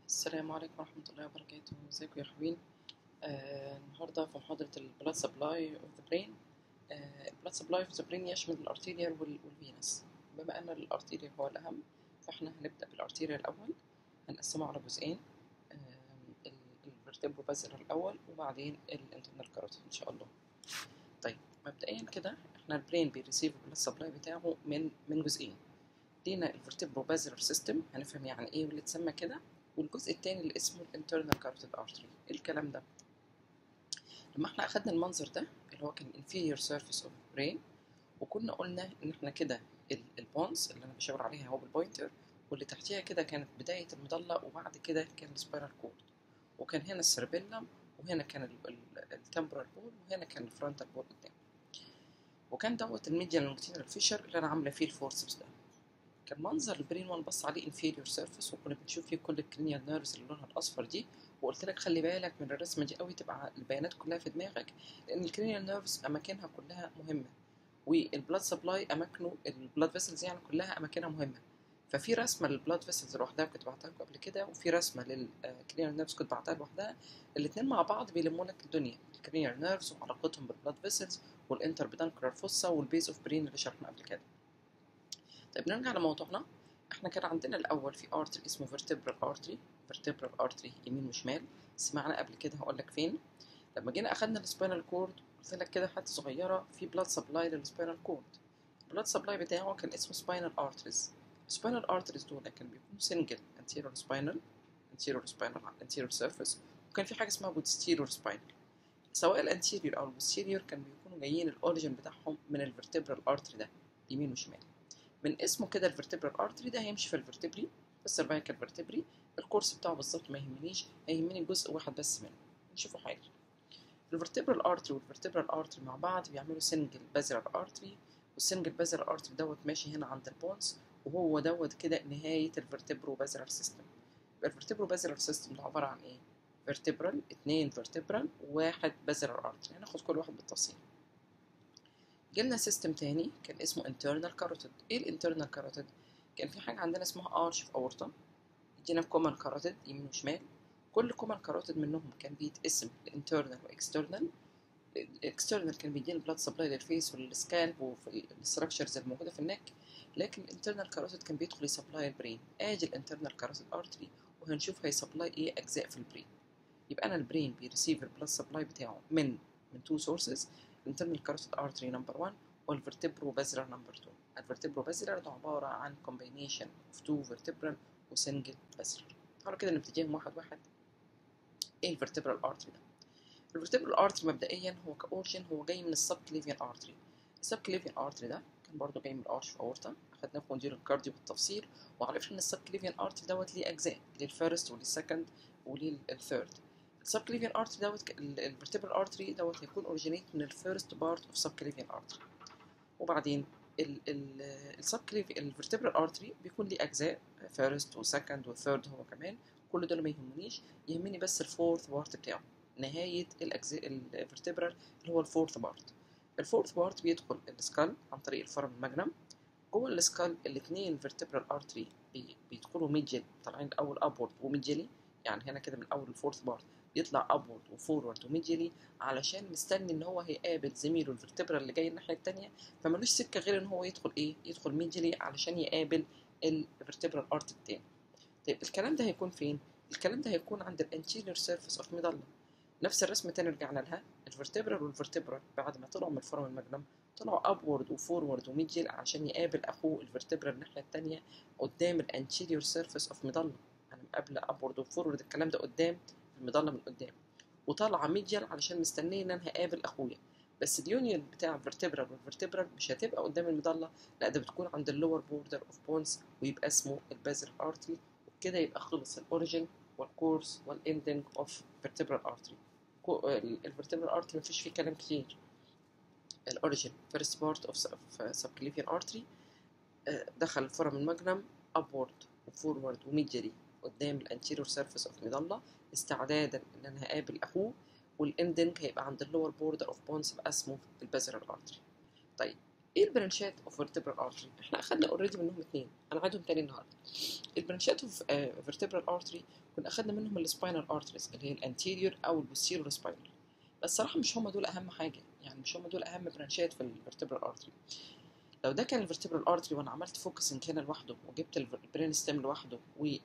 السلام عليكم ورحمة الله وبركاته ازيكم يا حبيبين آه النهاردة في محاضرة البلاد سبلاي اوف ذا برين البلاد سبلاي اوف ذا برين يشمل الارتيريال والفينس بما ان الارتيريال هو الاهم فاحنا هنبدأ بالارتيريال الاول هنقسمه على جزئين آه الفرتبرو بازلر الاول وبعدين الانترنال كاروتيد ان شاء الله طيب مبدئيا كده احنا البرين بيريسيف البلاد سبلاي بتاعه من من جزئين لينا الفرتبرو بازلر سيستم هنفهم يعني ايه واللي اتسمى كده والجزء التاني اللي اسمه الانترنال كاروتيد ارتري ايه الكلام ده لما احنا اخدنا المنظر ده اللي هو كان inferior surface of brain وكنا قلنا ان احنا كده البونز اللي انا بشاور عليها هو بالبوينتر واللي تحتيها كده كانت بداية المضلة وبعد كده كان السبايرال كورد وكان هنا السيربيلم وهنا كان التمبرال بول وهنا كان الفرونتال بول قدام وكان دوت الميديال لونجيتينال فيشر اللي انا عامله فيه الفورسبس ده كان منظر البرين وان بص عليه inferior surface وكنا بنشوف فيه كل الكرينيال نيرفز اللي لونها الاصفر دي وقلت لك خلي بالك من الرسمه دي قوي تبقى البيانات كلها في دماغك لان الكرينيال نيرفز اماكنها كلها مهمه والبلاد سبلاي اماكنه البلاد فيسلز يعني كلها اماكنها مهمه ففي رسمه للبلاد فيسلز لوحدها كنت بعتها لكم قبل كده وفي رسمه للكرينيال نيرفز كنت بعتها لوحدها الاثنين مع بعض بيلموا لك الدنيا الكرينيال نيرفز وعلاقتهم بالبلاد فيسلز والانتر بدانكولار فوسا والبيز اوف برين اللي شرحنا قبل كده طيب نرجع لموضوعنا احنا كان عندنا الاول في ارتري اسمه فيرتبرال ارتري فيرتبرال ارتري يمين وشمال سمعنا قبل كده هقول لك فين لما جينا اخدنا السباينال كورد قلت لك كده حته صغيره في بلاد سبلاي للسباينال كورد البلاد سبلاي بتاعه كان اسمه سباينال ارتريز السباينال ارتريز دول كان بيكونوا سنجل انتيريور سباينال انتيريور سباينال على الانتيريور سيرفيس وكان في حاجه اسمها بوستيريور سباينال سواء الانتيريور او البوستيريور كان بيكونوا جايين الاوريجن بتاعهم من الفيرتبرال ارتري ده يمين وشمال من اسمه كده الفرتبرال ارتري ده هيمشي في الفرتبري السيرفايكال فيرتبري الكورس بتاعه بالظبط ما يهمنيش هيهمني جزء واحد بس منه نشوفه حاجه الفرتبرال ارتري والفرتبرال ارتري مع بعض بيعملوا سنجل بازلر ارتري والسنجل بازلر ارتري دوت ماشي هنا عند البونز وهو دوت كده نهايه الفرتبرو بازلر سيستم الفرتبرو بازلر سيستم ده عباره عن ايه فيرتبرال اتنين فيرتبرال وواحد بازلر ارتري هناخد كل واحد بالتفصيل جبنا سيستم تاني كان اسمه internal carotid ايه الانترنال كاروتيد كان في حاجه عندنا اسمها ارش في اورطه ادينا كومن كاروتيد يمين وشمال كل كومن كاروتيد منهم كان بيتقسم لانترنال واكسترنال الاكسترنال كان بيدينا بلاد سبلاي للفيس والسكالب وفي الاستراكشرز الموجوده في النك لكن الانترنال كاروتيد كان بيدخل يسبلاي البرين ادي الانترنال كاروتيد ارتري وهنشوف هيسبلاي ايه اجزاء في البرين يبقى انا البرين بيريسيف البلاد سبلاي بتاعه من من تو سورسز internal carotid artery number 1 والvertebro basilar number 2 الvertebro basilar ده عبارة عن combination of two vertebral وسنجل basilar تعالوا كده نبتديهم واحد واحد ايه الvertebral artery ده الvertebral artery مبدئيا هو كأورجن هو جاي من السب كليفيان artery السب كليفيان artery ده كان برضه جاي من الارش في اورتا اخدناه في مدير الكارديو بالتفصيل وعرفنا ان السب كليفيان artery دوت ليه اجزاء للفيرست وللسكند وللثيرد السبكليفيان ارتري دوت الفرتبرال ارتري دوت هيكون اوريجينيت من الفيرست بارت اوف سبكليفيان ارتري وبعدين السبكليفيان الفرتبرال ارتري بيكون ليه اجزاء فيرست وسكند وثيرد هو كمان كل دول ما يهمنيش يهمني بس الفورث بارت بتاعه نهايه الاجزاء الفرتبرال اللي هو الفورث بارت الفورث بارت بيدخل السكال عن طريق الفرم المجنم جوه السكال الاثنين فيرتبرال ارتري بيدخلوا ميديال طالعين الاول ابورد وميديالي يعني هنا كده من اول الفورث بارت يطلع ابورد وفورورد وميديالي علشان مستني ان هو هيقابل زميله الفرتبرال اللي جاي الناحيه التانية فمالوش سكه غير ان هو يدخل ايه يدخل ميديالي علشان يقابل الفرتبرال ارت التاني طيب الكلام ده هيكون فين الكلام ده هيكون عند الانتيريور سيرفيس اوف ميدالا نفس الرسمه تاني رجعنا لها الفرتبرال والفرتبرال بعد ما طلعوا من الفرم المجنم طلعوا ابورد وفورورد وميديال عشان يقابل اخوه الفرتبرال الناحيه التانية قدام الانتيريور سيرفيس اوف ميدالا انا مقابله ابورد وفورورد الكلام ده قدام المظله من قدام وطالعه ميديال علشان مستنيه ان انا هقابل اخويا بس اليونيون بتاع الفرتبرال والفرتبرال مش هتبقى قدام المظله لا ده بتكون عند اللور بوردر اوف بونز ويبقى اسمه البازل ارتري وبكده يبقى خلص الاوريجن والكورس والاندنج اوف فيرتبرال ارتري الفرتبرال ارتري مفيش فيه كلام كتير الاوريجن فيرست بارت اوف سبكليفيان ارتري دخل الفرم المجنم ابورد وفورورد وميديالي قدام الانتيريور سيرفيس اوف ميدالا استعدادا ان انا هقابل اخوه والاندنج هيبقى عند اللور بوردر اوف بونز يبقى اسمه البازلر ارتري طيب ايه البرانشات اوف فيرتبرال ارتري احنا اخدنا اوريدي منهم اثنين انا عادهم تاني النهارده البرانشات اوف فيرتبرال ارتري كنا اخدنا منهم السباينال ارتريز اللي هي الانتيريور او البوستيريور سباينال بس الصراحه مش هم دول اهم حاجه يعني مش هم دول اهم برانشات في الفيرتبرال ارتري لو ده كان الفيرتبرال ارتري وانا عملت فوكسنج هنا لوحده وجبت البرين ستيم لوحده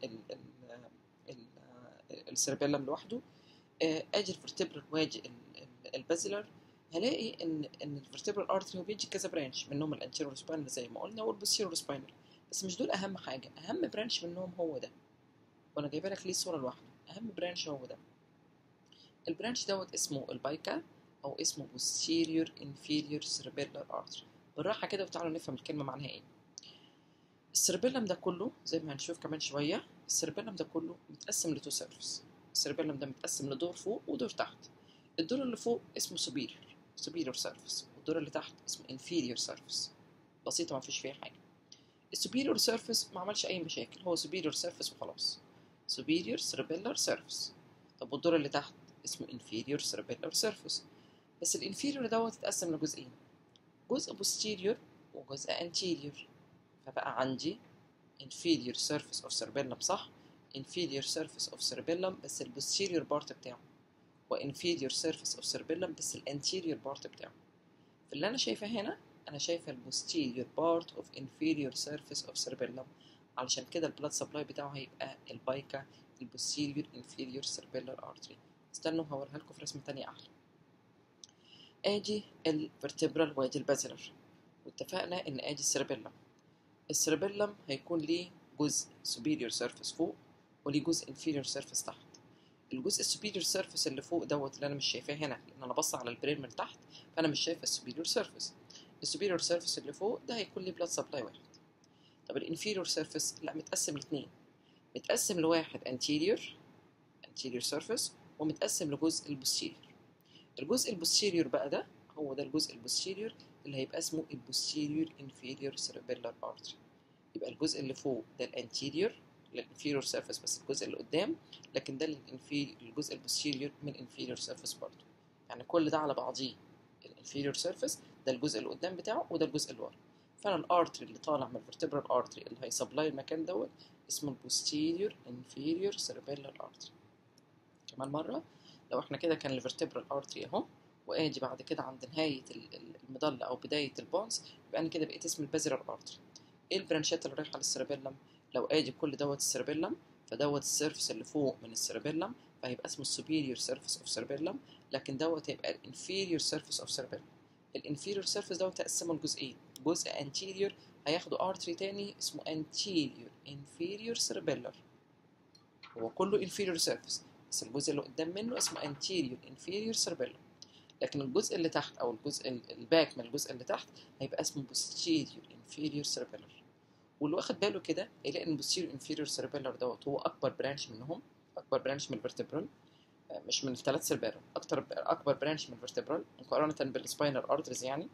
والسيربيلم لوحده اجي الفيرتبرال واجي البازلر هلاقي ان ان الفيرتبرال ارتري هو بيجي كذا برانش منهم الانتيريور سباينال زي ما قلنا والبوستيريور سباينال بس مش دول اهم حاجه اهم برانش منهم هو ده وانا جايبه لك ليه صوره لوحده اهم برانش هو ده البرانش دوت اسمه البايكا او اسمه posterior inferior cerebellar artery بالراحه كده وتعالوا نفهم الكلمه معناها ايه السيربيلم ده كله زي ما هنشوف كمان شويه السيربيلم ده كله متقسم لتو سيرفس السيربيلم ده متقسم لدور فوق ودور تحت الدور اللي فوق اسمه superior superior surface والدور اللي تحت اسمه inferior surface بسيطه ما فيش فيها حاجه السوبيريور سيرفيس ما عملش اي مشاكل هو superior surface وخلاص superior cerebellar surface طب والدور اللي تحت اسمه inferior cerebellar surface بس الانفيريور دوت اتقسم لجزئين جزء posterior وجزء anterior فبقى عندي inferior surface of cerebellum صح inferior surface of cerebellum بس ال posterior part بتاعه و inferior surface of cerebellum بس ال anterior part بتاعه في اللي أنا شايفاه هنا أنا شايفة ال posterior part of inferior surface of cerebellum علشان كده البلاد سبلاي بتاعه هيبقى البايكا ال posterior inferior cerebellar artery استنوا هوريها لكم في رسمة تانية أحلى ادي الفرتبرال وادي البازلر واتفقنا ان ادي السيربيلم السيربيلم هيكون ليه جزء superior surface فوق وليه جزء inferior surface تحت الجزء السوبيريور سيرفيس اللي فوق دوت اللي انا مش شايفاه هنا لان انا بص على البرين من تحت فانا مش شايفه السوبيريور سيرفيس السوبيريور سيرفيس اللي فوق ده هيكون ليه بلاد سبلاي واحد طب الانفيريور سيرفيس لا متقسم لاثنين متقسم لواحد anterior anterior surface ومتقسم لجزء البوستيريور الجزء البوستيريور بقى ده هو ده الجزء البوستيريور اللي هيبقى اسمه البوستيريور انفيريور سيربيلار ارتري يبقى الجزء اللي فوق ده الانتيريور للانفيريور سيرفيس بس الجزء اللي قدام لكن ده الانفيريور الجزء البوستيريور من الانفيريور سيرفيس برضه يعني كل ده على بعضيه الانفيريور سيرفيس ده الجزء اللي قدام بتاعه وده الجزء اللي ورا فانا الارتري اللي طالع من الفرتبرال ارتري اللي هيسبلاي المكان دوت اسمه البوستيريور انفيريور سيربيلار ارتري كمان مره لو احنا كده كان الفرتبرال ارتري اهو وادي بعد كده عند نهايه المظله او بدايه البونز يبقى انا كده بقيت اسم البازلر ارتري ايه البرانشات اللي رايحه للسيربيلم لو ادي كل دوت السيربيلم فدوت السيرفس اللي فوق من السيربيلم فهيبقى اسمه السوبيريور سيرفيس اوف سيربيلم لكن دوت هيبقى الانفيريور سيرفيس اوف سيربيلم الانفيريور سيرفيس دوت تقسمه لجزئين جزء انتيريور هياخدوا ارتري تاني اسمه انتيريور انفيريور سيربيلر هو كله انفيريور سيرفيس بس الجزء اللي قدام منه اسمه anterior inferior cerebellum لكن الجزء اللي تحت او الجزء الباك من الجزء اللي تحت هيبقى اسمه posterior inferior cerebellar واللي واخد باله كده هيلاقي ان posterior inferior cerebellar دوت هو اكبر برانش منهم اكبر برانش من الفرتبرال مش من الثلاث سيربيلر اكتر اكبر برانش من الفرتبرال مقارنه بالسباينال ارتريز يعني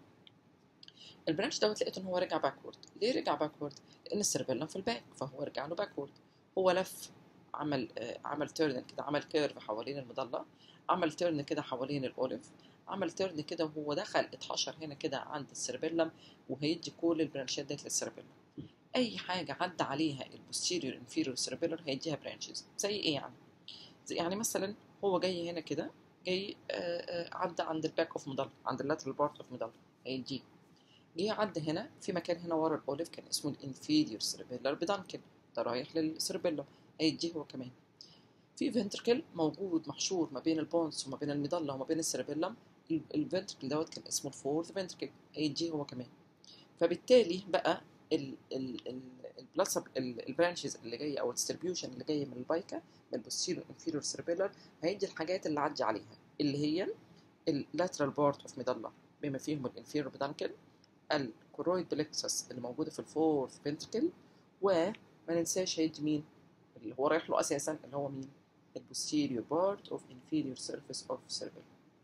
البرانش دوت لقيت ان هو رجع باكورد ليه رجع باكورد لان السيربيلم في الباك فهو رجع له باكورد هو لف عمل عمل تيرن كده عمل كيرف حوالين المظله عمل تيرن كده حوالين الاوليف عمل تيرن كده وهو دخل اتحشر هنا كده عند السيربيلم وهيدي كل البرانشات ديت للسيربيلم اي حاجه عدى عليها البوستيريور انفيريور سيربيلر هيديها برانشز زي ايه يعني زي يعني مثلا هو جاي هنا كده جاي عدى عند الباك اوف مضله عند اللاترال بارت اوف مضله هيديه جه عدى هنا في مكان هنا ورا الاوليف كان اسمه الانفيريور سيربيلر بدانكل ده رايح للسيربيلم هيديه هو كمان في فنتركل موجود محشور ما بين البونس وما بين المظله وما بين السيربيلم الفنتركل دوت كان اسمه الفورث فنتركل هيديه هو كمان فبالتالي بقى ال ال ال البلس البرانشز اللي جايه او الديستريبيوشن اللي جايه من البايكا من البوستيريور انفيريور سيربيلر هيدي الحاجات اللي عدي عليها اللي هي اللاترال بارت اوف ميدالا بما فيهم الانفيريور بدانكل الكورويد بلكسس اللي موجوده في الفورث فنتركل وما ننساش هيدي مين اللي هو رايح له اساسا اللي هو مين البوستيريور بارت اوف انفيريور سيرفيس اوف سيربيل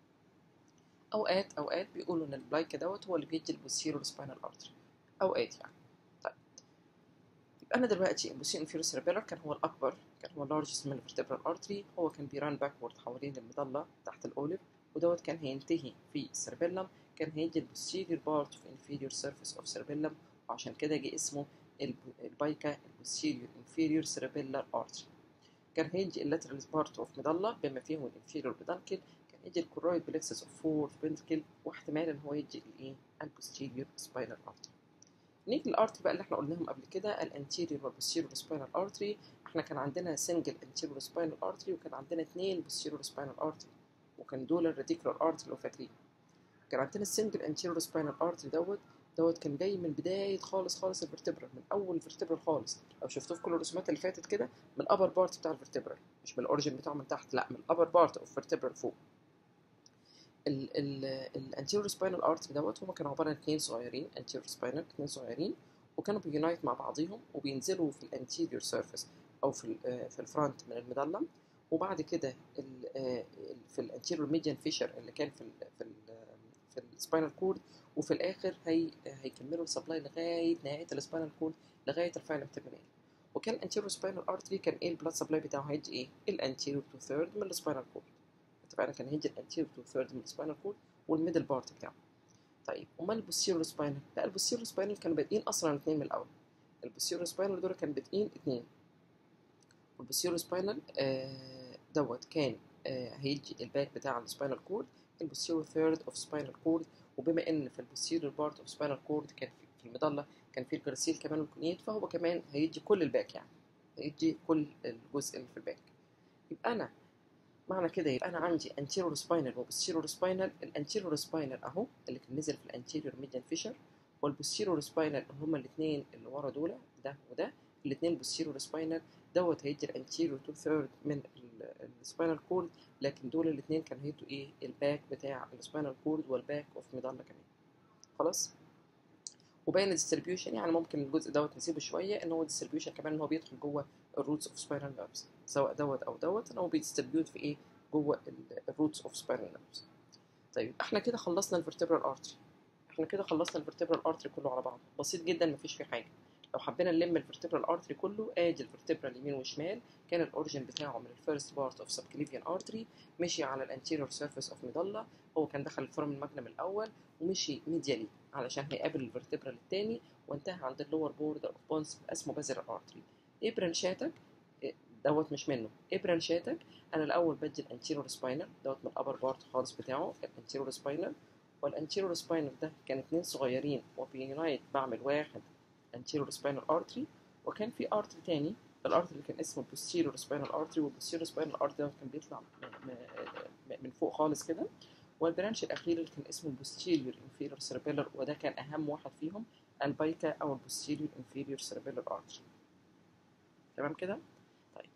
اوقات اوقات بيقولوا ان البلايكا دوت هو اللي بيدي البوستيريور سباينال ارتري اوقات يعني طيب يبقى انا دلوقتي البوستيريور انفيريور سيربيلر كان هو الاكبر كان هو اللارجست من الفرتبرال ارتري هو كان بيران باكورد حوالين المظله تحت الاوليف ودوت كان هينتهي في السيربيلم كان هيجي البوستيريور بارت اوف انفيريور سيرفيس اوف سيربيلم وعشان كده جه اسمه البايكا البوستيريور انفيريور سيربيلر ارتري كان هيجي اللاترال بارت اوف ميدالا بما فيهم الانفيريور بيدانكل كان يجي الكورويد بلكسس اوف فورث بنتكل واحتمال ان هو يجي الايه البوستيريور سباينال ارتري نيجي للارتري بقى اللي احنا قلناهم قبل كده الانتيريور والبوستيريور سباينال ارتري احنا كان عندنا سنجل انتيريور سباينال ارتري وكان عندنا اثنين بوستيريور سباينال ارتري وكان دول الريتيكولار ارتري لو فاكرين كان عندنا السنجل انتيريور سباينال ارتري دوت دوت كان جاي من بدايه خالص خالص الفرتبرال من اول الفرتبرال خالص لو شفتوه في كل الرسومات اللي فاتت كده من الابر بارت بتاع الفرتبرال مش من الاوريجن بتاعه من تحت لا من الابر بارت اوف فرتبرال فوق الانتيريور سباينال ارتري دوت هما كانوا عباره عن اثنين صغيرين انتيريور سباينال اثنين صغيرين وكانوا بيونايت مع بعضيهم وبينزلوا في الانتيريور سيرفيس او في في الفرونت من المظله وبعد كده في الانتيريور ميديان فيشر اللي كان في ال في ال في السباينال كورد وفي الاخر هي هيكملوا السبلاي لغايه نهايه السباينال كورد لغايه الفاينل ترمينال وكان الانتيريور سباينال ارتري كان ايه البلاد سبلاي بتاعه هيجي ايه الانتيريور تو ثيرد من السباينال كورد اتفقنا كان هيجي الانتيريور تو ثيرد من السباينال كورد والميدل بارت بتاعه طيب امال البوستيريور سباينال لا البوستيريور سباينال كانوا بادئين اصلا اثنين من الاول البوستيريور سباينال دول كانوا بادئين اثنين والبوستيريور سباينال آه دوت كان آه هيجي الباك بتاع السباينال كورد البوستيريور ثيرد اوف سباينال كورد وبما ان في البوستيريور بارت اوف سباينال كورد كان في المظله كان في الجرسيل كمان والكونيت فهو كمان هيجي كل الباك يعني هيجي كل الجزء اللي في الباك يبقى انا معنى كده يبقى انا عندي anterior spinal وبوستيريور spinal الانتيريور spinal اهو اللي كان نزل في الانتيريور ميديان فيشر والبوستيريور spinal اللي هما الاثنين اللي ورا دول ده وده الاثنين بوستيريور spinal دوت هيدي الانتيريور تو ثيرد من السباينال كورد لكن دول الاثنين كانوا هيدوا ايه الباك بتاع السباينال كورد والباك اوف ميدالا كمان خلاص وباين الديستريبيوشن يعني ممكن الجزء دوت نسيبه شويه ان هو ديستريبيوشن كمان ان هو بيدخل جوه الروتس اوف سباينال نيرفز سواء دوت او دوت ان هو بيديستريبيوت في ايه جوه الروتس اوف سباينال نيرفز طيب احنا كده خلصنا الفرتبرال ارتري احنا كده خلصنا الفرتبرال ارتري كله على بعضه بسيط جدا مفيش فيه حاجه لو حبينا نلم الفرتبرال ارتري كله ادي الفرتبرال يمين وشمال كان الاوريجن بتاعه من الفيرست بارت اوف سبكليفيان ارتري مشي على الانتيريور سيرفيس اوف ميدالا هو كان دخل الفورم الماجنم الاول ومشي ميديالي علشان هيقابل الفرتبرال الثاني وانتهى عند اللور بوردر اوف بونس اسمه بازلر ارتري ايه برانشاتك دوت مش منه ايه برانشاتك انا الاول بدي الانتيريور سباينال دوت من الابر بارت خالص بتاعه الانتيريور سباينال والانتيريور سباينال ده كان اتنين صغيرين وبيونايت بعمل واحد anterior spinal artery وكان في ارتري تاني الارتري اللي كان اسمه posterior spinal artery والposterior spinal artery ده كان بيطلع من فوق خالص كده والبرانش الاخير اللي كان اسمه posterior inferior cerebellar وده كان اهم واحد فيهم البايكا او posterior inferior cerebellar artery تمام كده طيب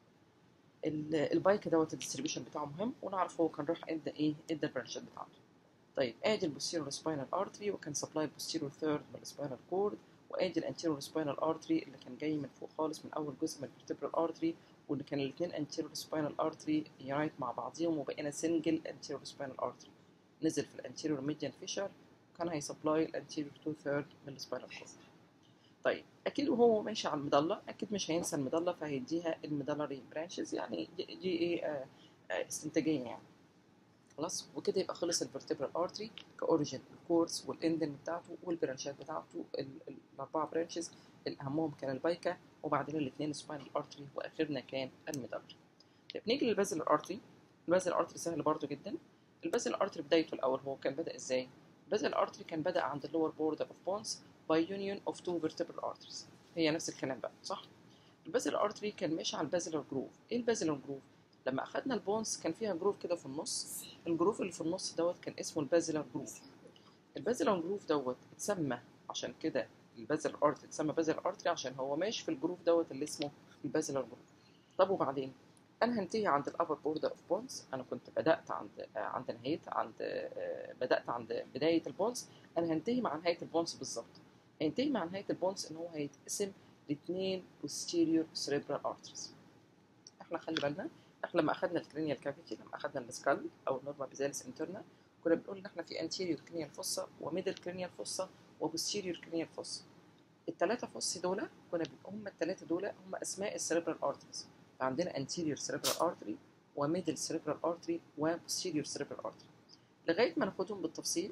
البايكا دوت الديستريبيوشن بتاعه مهم ونعرف هو كان راح ادى ايه ادى البرانشات بتاعته طيب ادي البوستيريور سباينال ارتري وكان سبلاي البوستيريور ثيرد من السباينال كورد وادي الانتيريور سباينال ارتري اللي كان جاي من فوق خالص من اول جزء من الفرتبرال ارتري واللي كان الاثنين انتيريور سباينال ارتري يونايت مع بعضيهم وبقينا سنجل انتيريور سباينال ارتري نزل في الانتيريور ميديان فيشر وكان هيسبلاي الانتيريور تو ثيرد من السباينال كورد طيب اكيد وهو ماشي على المظله اكيد مش هينسى المظله فهيديها الميدالري برانشز يعني دي, دي ايه آه آه استنتاجيه يعني خلاص وكده يبقى خلص الفرتبرال ارتري كاوريجن الكورس والاندن بتاعته والبرانشات بتاعته الاربعه برانشز اللي اهمهم كان البايكا وبعدين الاثنين سباينال ارتري واخرنا كان الميدالري طيب نيجي للبازل ارتري البازل ارتري سهل برضو جدا البازل ارتري بدايته الاول هو كان بدا ازاي البازل ارتري كان بدا عند اللور بوردر اوف بونز باي يونيون اوف تو فيرتبرال ارتريز هي نفس الكلام بقى صح البازل ارتري كان ماشي على البازلر جروف ايه البازلر جروف لما اخدنا البونز كان فيها جروف كده في النص الجروف اللي في النص دوت كان اسمه البازلر جروف البازلر جروف دوت اتسمى عشان كده البازلر ارتري اتسمى بازلر ارتري عشان هو ماشي في الجروف دوت اللي اسمه البازلر جروف طب وبعدين انا هنتهي عند الابر بوردر اوف بونز انا كنت بدات عند عند نهايه عند بدات عند بدايه البونز انا هنتهي مع نهايه البونز بالظبط هينتهي مع نهايه البونز ان هو هيتقسم لاثنين posterior cerebral arteries احنا خلي بالنا احنا لما اخدنا الكرينيال كافيتي لما اخدنا السكال او النورما بيزالس انترنا كنا بنقول ان احنا في anterior cranial fossa وميدل cranial fossa وبوستيريور cranial fossa الثلاثه فوس دول كنا هم الثلاثه دول هم اسماء السيربرال ارتريز عندنا anterior cerebral artery وميدل cerebral artery وposterior cerebral artery لغايه ما ناخدهم بالتفصيل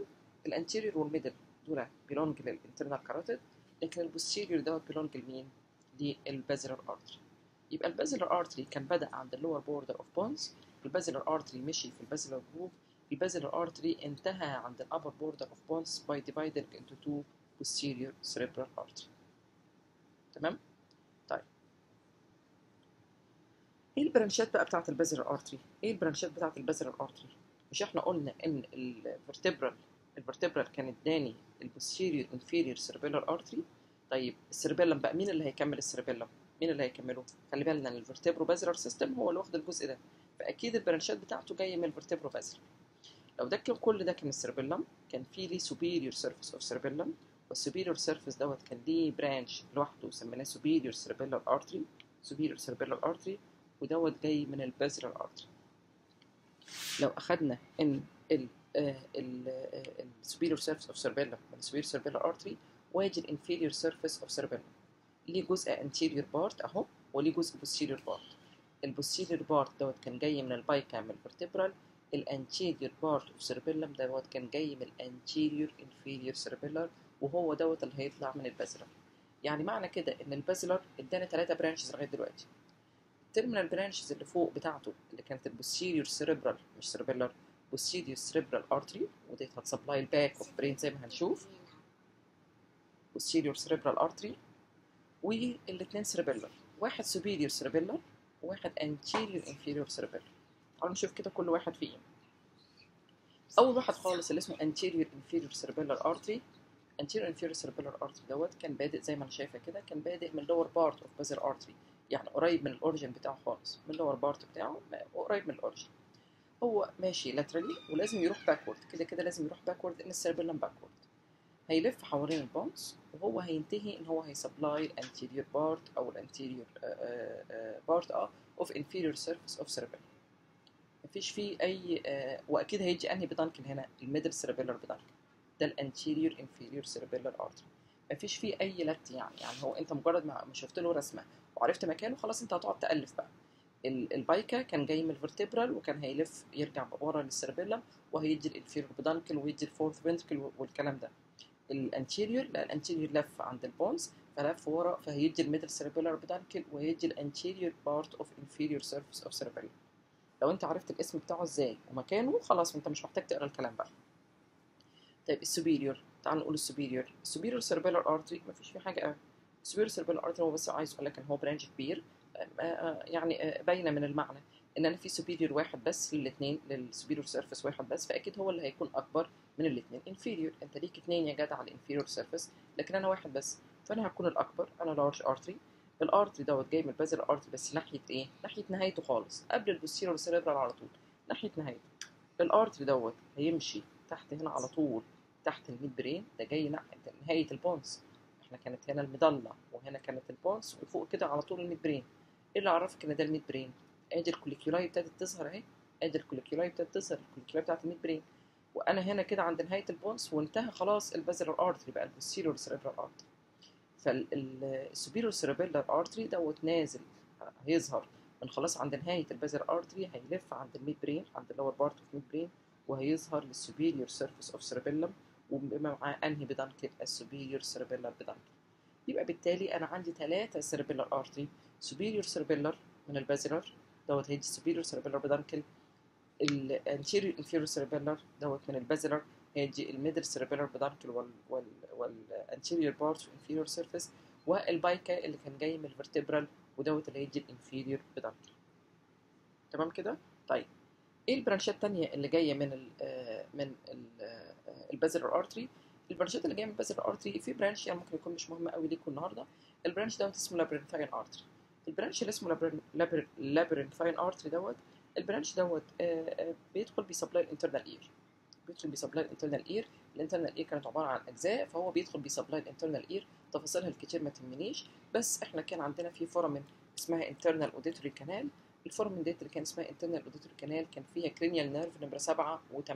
الانتيريور والميدل دول بيلونج للانترنال كاروتيد لكن البوستيريور دوت بيلونج لمين؟ للبازلر ارتري يبقى البازلر ارتري كان بدا عند اللور بوردر اوف بونز البازلر ارتري مشي في البازلر جروب البازلر ارتري انتهى عند الابر بوردر اوف بونز باي dividing into two posterior cerebral artery تمام طيب ايه البرانشات بقى بتاعت البازلر ارتري ايه البرانشات بتاعت البازلر ارتري مش احنا قلنا ان الفرتبرال الفرتبرال كان اداني البوستيريور انفيريور سيربيلر ارتري طيب السيربيلم بقى مين اللي هيكمل السيربيلم مين اللي هيكمله خلي بالنا ان الفرتبرو بازلر سيستم هو اللي واخد الجزء ده فاكيد البرانشات بتاعته جايه من الفرتبرو بازلر لو ده كان كل ده كان السيربيلم كان في ليه superior surface of cerebellum والسوبيريور سيرفيس دوت كان ليه برانش لوحده سميناه superior cerebellar artery superior cerebellar artery ودوت جاي من البازلر artery لو اخدنا ان ال السوبيريور سيرفيس اوف cerebellum من superior cerebellar artery واجي الانفيريور سيرفيس اوف cerebellum ليه جزء anterior part اهو وليه جزء posterior part البوستيريور بارت دوت كان جاي من البايكا من الفرتبرال الانتيريور بارت اوف سيربيلم دوت كان جاي من الانتيريور انفيريور سيربيلر وهو دوت اللي هيطلع من البازلر يعني معنى كده ان البازلر ادانا ثلاثة برانشز لغايه دلوقتي التيرمينال برانشز اللي فوق بتاعته اللي كانت البوستيريور سيربرال مش سيربيلر بوستيريور سيربرال ارتري ودي هتسبلاي الباك اوف برين زي ما هنشوف بوستيريور سيربرال ارتري والاثنين سيربيلر واحد سوبيريور سيربيلر وواحد انتيريور انفيريور سيربيلر تعالوا نشوف كده كل واحد فيهم اول واحد خالص اللي اسمه anterior inferior cerebellar artery anterior inferior cerebellar artery دوت كان بادئ زي ما انا شايفه كده كان بادئ من lower part of basal artery يعني قريب من الاوريجن بتاعه خالص من lower part بتاعه قريب من الاوريجن هو ماشي laterally ولازم يروح backward كده كده لازم يروح backward ان السيربيلم backward هيلف حوالين البونز وهو هينتهي ان هو هيسبلاي anterior part او الانتيريور part اه of inferior surface of cerebellum مفيش فيه اي آه واكيد هيجي انهي بدانكل هنا الميدل سيربيلر بدانكل ده الانتيريور انفيريور سيربيلر ارتري مفيش فيه اي لت يعني يعني هو انت مجرد ما شفت له رسمه وعرفت مكانه خلاص انت هتقعد تالف بقى البايكا كان جاي من الفرتبرال وكان هيلف يرجع ورا للسيربيلم وهيجي الانفيريور بدانكل ويجي الفورث فنتركل والكلام ده الانتيريور لا الانتيريور لف عند البونز فلف ورا فهيجي الميدل سيربيلر بدانكل وهيجي الانتيريور بارت اوف انفيريور سيرفيس اوف سيربيلم لو انت عرفت الاسم بتاعه ازاي ومكانه خلاص انت مش محتاج تقرا الكلام بقى طيب السوبيريور تعال نقول السوبيريور السوبيريور سيربيلر ارتري مفيش فيه حاجه قوي السوبيريور سيربيلر ارتري هو بس عايز اقول لك ان هو برانش كبير يعني باينه من المعنى ان انا في سوبيريور واحد بس للاثنين للسوبيريور سيرفيس واحد بس فاكيد هو اللي هيكون اكبر من الاثنين انفيريور انت ليك اثنين يا جدع على الانفيريور سيرفيس لكن انا واحد بس فانا هكون الاكبر انا لارج ارتري الارتري دوت جاي من البازل ارتري بس ناحيه ايه؟ ناحيه نهايته خالص قبل البوستيريور سيريبرال على طول ناحيه نهايته الارتري دوت هيمشي تحت هنا على طول تحت الميد برين ده جاي ناحيه نهايه البونس احنا كانت هنا المضله وهنا كانت البونس وفوق كده على طول الميد برين ايه اللي عرفك ان ده الميد برين؟ ادي الكوليكيولاي ابتدت تظهر اهي ادي الكوليكيولاي ابتدت تظهر الكوليكيولاي بتاعت الميد برين وانا هنا كده عند نهايه البونس وانتهى خلاص البازلر ارتري بقى البوستيريور سيريبرال ارتري فالسوبيريور سيربيلر ارتري دوت نازل هيظهر من خلاص عند نهايه البازل ارتري هيلف عند الميد برين عند اللور بارت اوف ميد برين وهيظهر للسوبيريور سيرفيس اوف سيربيلم وبما معاه انهي بدانكل السوبيريور سيربيلر بدانكل يبقى بالتالي انا عندي ثلاثه سيربيلر ارتري سوبيريور سيربيلر من البازلر دوت هيجي سوبيريور سيربيلر بدانكل الانتيريور انفيريور سيربيلر دوت من البازلر هيجي الميدل سيربيلر بدانكل وال وال والانتيريور بارت والانفيريور سيرفيس والبايكا اللي كان جاي من الفرتبرال ودوت اللي هيجي الانفيريور بدانكل تمام كده طيب ايه البرانشات التانية اللي جايه من ال من البازلر ارتري البرانشات اللي جايه من البازلر ارتري في برانش يعني ممكن يكون مش مهم قوي ليكم النهارده البرانش دوت اسمه لابرنثاين ارتري البرانش اللي اسمه لابرنثاين ارتري دوت البرانش دوت بيدخل بيسبلاي الانترنال اير بيدخل بيسبلاي الانترنال اير الانترنال اير كانت عباره عن اجزاء فهو بيدخل بيسبلاي الانترنال اير تفاصيلها الكتير ما تهمنيش بس احنا كان عندنا في فورامين اسمها انترنال اوديتوري كانال الفورامين ديت اللي كان اسمها انترنال اوديتوري كانال كان فيها كرينيال نيرف نمره 7 و8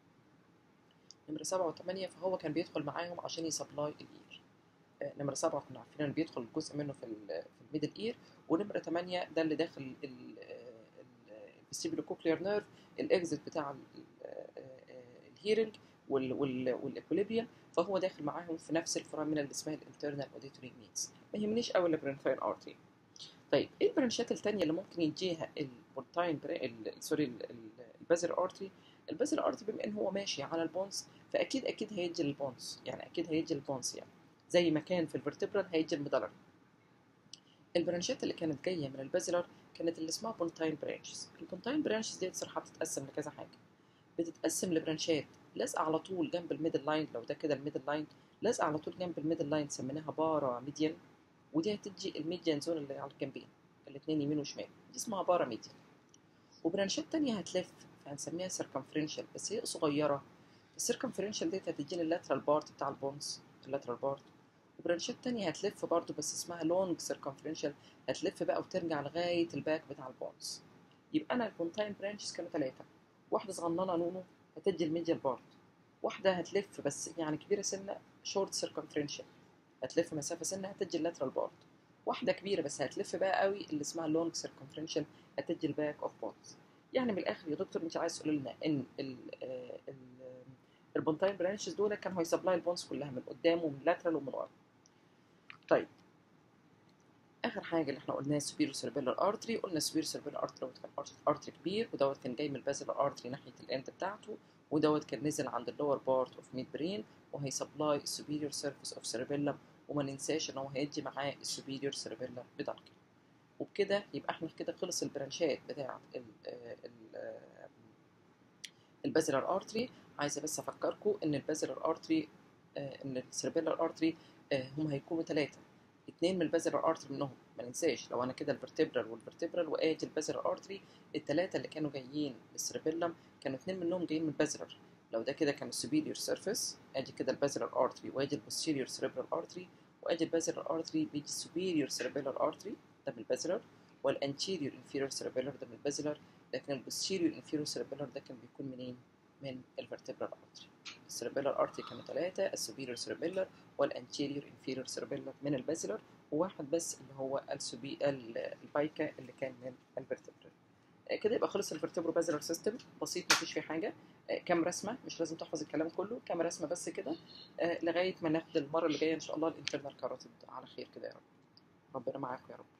نمره 7 و8 فهو كان بيدخل معاهم عشان يسبلاي الاير نمره 7 كنا عارفين انه بيدخل جزء منه في في الميدل اير ونمره 8 ده اللي داخل الفيستيبولو كوكلير نيرف الاكزيت بتاع الهيرنج والاكوليبريم فهو داخل معاهم في نفس الفورامينا اللي اسمها الانترنال اوديتوري مينز ما يهمنيش قوي اللابرنثاين ارتري طيب ايه البرانشات الثانيه اللي ممكن يديها البورتاين سوري البازر ارتري البازر ارتري بما ان هو ماشي على البونز فاكيد اكيد هيجي للبونز يعني اكيد هيجي للبونز يعني زي ما كان في الفرتبرال هيجي المدلر البرانشات اللي كانت جايه من البازلر كانت اللي اسمها بونتاين برانشز البونتاين برانشز دي صراحه بتتقسم لكذا حاجه بتتقسم لبرانشات لازقه على طول جنب الميدل لاين لو ده كده الميدل لاين لازقه على طول جنب الميدل لاين سميناها بارا ميديان ودي هتدي الميديان زون اللي على الجنبين الاثنين يمين وشمال دي اسمها بارا ميديان وبرانشات تانية هتلف فهنسميها سيركمفرنشال بس هي صغيره السيركمفرنشال ديت هتديني اللاترال بارت بتاع البونز اللاترال بارت وبرانشات تانية هتلف برضو بس اسمها لونج سيركمفرنشال هتلف بقى وترجع لغاية الباك بتاع البونز يبقى أنا البونتاين برانشز كانوا ثلاثة واحدة صغننة نونو هتدي الميديال بارت واحدة هتلف بس يعني كبيرة سنة شورت سيركمفرنشال هتلف مسافة سنة هتدي اللاترال بارت واحدة كبيرة بس هتلف بقى قوي اللي اسمها لونج سيركمفرنشال هتدي الباك اوف بونز يعني من الآخر يا دكتور أنت عايز تقول لنا إن ال ال البونتاين برانشز دول كانوا هيسبلاي البونز كلها من قدام ومن لاترال ومن ورا طيب اخر حاجه اللي احنا قلناها سوبيرو سيربيلر ارتري قلنا سوبيرو سيربيلر ارتري دوت كان ارتري كبير ودوت كان جاي من البازلر ارتري ناحيه الاند بتاعته ودوت كان نزل عند اللور بارت اوف ميد برين وهيسبلاي السوبيريور سيرفيس اوف سيربيلم وما ننساش ان هو هيدي معاه السوبيريور سيربيلر بدرجه وبكده يبقى احنا كده خلص البرانشات بتاعه البازلر ارتري عايزه بس افكركم ان البازلر ارتري ان السيربيلر ارتري هم هيكونوا ثلاثه اثنين من البازلر ارتري منهم ما ننساش لو انا كده الفرتبرال والفرتبرال وادي البازلر ارتري الثلاثه اللي كانوا جايين للسيربيلم كانوا اثنين منهم جايين من البازلر لو ده كده كان السوبيريور سيرفيس ادي كده البازلر ارتري وادي البوستيريور سيربرال ارتري وادي البازلر ارتري بيجي السوبيريور سيربيلر ارتري ده من البازلر والانتيريور انفيريور سيربيلر ده من البازلر لكن البوستيريور انفيريور سيربيلر ده كان بيكون منين؟ من الفرتبرال ارتري السيربيلر ارتري كانوا ثلاثه السوبيريور سيربيلر والانتيريور انفيريور سيربيلر من البازلر وواحد بس اللي هو السوبي البايكا اللي كان من الفرتبرال كده يبقى خلص الفرتبرو بازلر سيستم بسيط مفيش فيه حاجه كام رسمه مش لازم تحفظ الكلام كله كام رسمه بس كده لغايه ما ناخد المره اللي جايه ان شاء الله الانترنال كاروتيد على خير كده يا رب ربنا معاكم يا رب